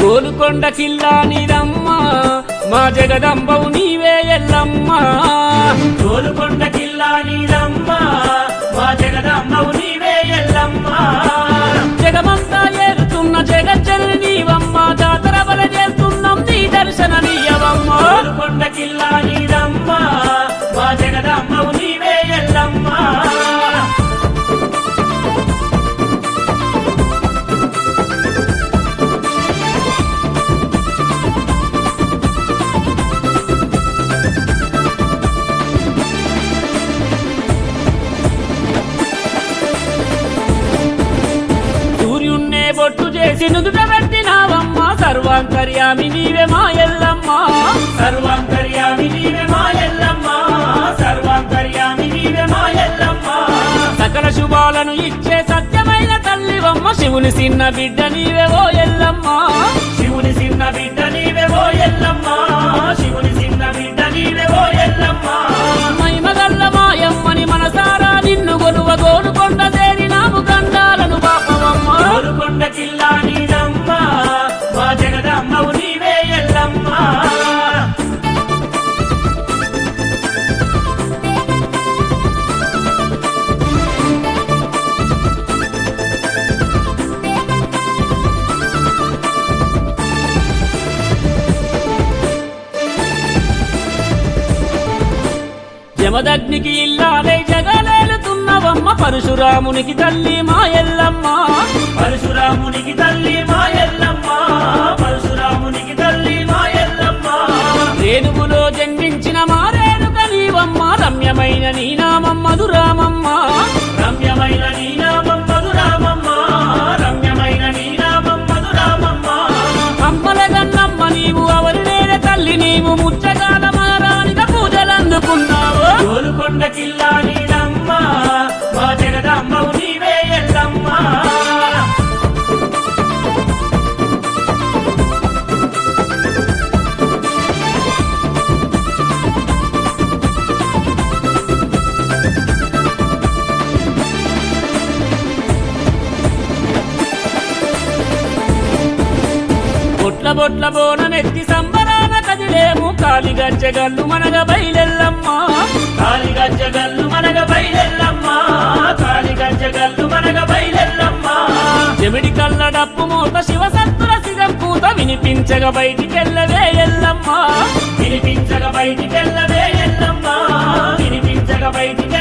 గోలుకొండ కిల్లా నీదమ్మ మా జగదంబవు నీవే ఎల్లమ్మ గోలుకొండ కిల్లా నీదమ్మ మా జగదమ్మవు నీవే ఎల్లమ్మ జగమంతా ఏరుతున్న జగజ్జనని నీవమ్మ జాతర బల చేస్తున్నాం నీ దర్శన నీయవమ్మ గోలుకొండ కిల్లా నీదమ్మ మా జగదమ్మవు నీవే ఎల్లమ్మ సూర్యున్నే బొట్టు చేసి నుదుట పెట్టినావమ్మ సర్వాంతర్యామి నీవే మా ఎల్లమ్మ సర్వాంతర్యామి నీవే మా ఎల్లమ్మ సర్వాంతర్యామి నీవే మా ఎల్లమ్మ సకల శుభాలను ఇచ్చే సత్యమైన తల్లివమ్మ శివుని చిన్న బిడ్డ నీవే ఓ ఎల్లమ్మ శివుని చిన్న బిడ్డ నీవే ఓ ఎల్లమ్మ శివుని చిన్న బిడ్డ నీవే ఓ ఎల్లమ్మ మైమగల్ల మాయమ్మని మనసారా నిన్ను గొలువ గోలుకొండ చేరినాము గండాలను పాపవమ్మ గోలుకొండ కిల్లా నీదమ్మ మా జగదమ్మవు నీవే ఎల్లమ్మ యమదగ్నికి ఇల్లాలై జగలేలుతున్నవమ్మ పరశురామునికి తల్లి మా ఎల్లమ్మ పరశురామునికి తల్లి మా ఎల్లమ్మ పరశురామునికి తల్లి మా ఎల్లమ్మ రేణుగులో జన్మించిన మారేణుక నీవమ్మ రమ్యమైన నీ నామం మధురామమ్మ రమ్యమైన నీ నామం మధురామమ్మ రమ్యమైన నీ నామం మధురామమ్మ అమ్మల గన్నమ్మ నీవు అవరి నేల తల్లి నీవు ముచ్చగాల మారానిక పూజలందుకున్నావు గోలుకొండ కిల్లా నీదమ్మ మా జగదమ్మవు నీవే ఎల్లమ్మ బొట్ల బొట్ల బోనమెత్తి సంబరాన కదిలేము కాలి గజ్జగల్లు మనగ బయలెల్లమ్మ కాలి గజ్జగల్లు మనగ బయలెల్లమ్మ కాలి గజ్జగల్లు మనగ బయలెల్లమ్మ చెమిడి కళ్ళ డప్పు మూత శివసత్తుల సిగం పూత వినిపించగ బయటికెళ్ళవే ఎల్లమ్మ వినిపించగ బయటికెళ్ళవే ఎల్లమ్మ వినిపించగ బయటికి